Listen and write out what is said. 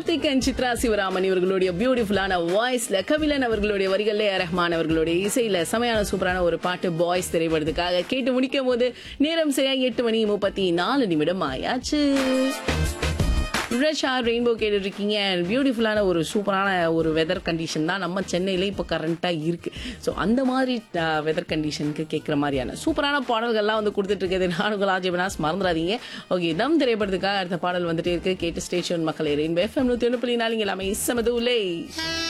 Karthik and Chitra Sivaraman இவர்களுடைய பியூட்டிஃபுல்லான வாய்ஸ்ல கபிலன் அவர்களுடைய வரிகள்ல ஏ ரஹ்மான் அவர்களுடைய இசையில செமையான சூப்பரான ஒரு பாட்டு பாய்ஸ் திரைப்படத்துக்காக கேட்டு முடிக்கும் போது நேரம் சரியா எட்டு மணி முப்பத்தி நாலு நிமிடம் ஆயாச்சு ரஷா ரெயின்போ கேட்டுட்டு இருக்கீங்க பியூட்டிஃபுல்லான ஒரு சூப்பரான ஒரு வெதர் கண்டிஷன் தான் நம்ம சென்னையில இப்போ கரண்ட்டாக இருக்கு ஸோ அந்த மாதிரி வெதர் கண்டிஷனுக்கு கேட்குற மாதிரியான சூப்பரான பாடல்கள்லாம் வந்து கொடுத்துட்டு இருக்குது நானுங்கள் ஆஜிபனாஸ் மறந்துடாதீங்க ஓகே நம் திரைப்படத்துக்காக அடுத்த பாடல் வந்துட்டே இருக்கு கேட்டு ஸ்டேஷன் மக்களே ரெயின்போ எஃப்எம் நூற்றி ஒன்று புள்ளி நாலு இங்கே எல்லாமே சமது உலை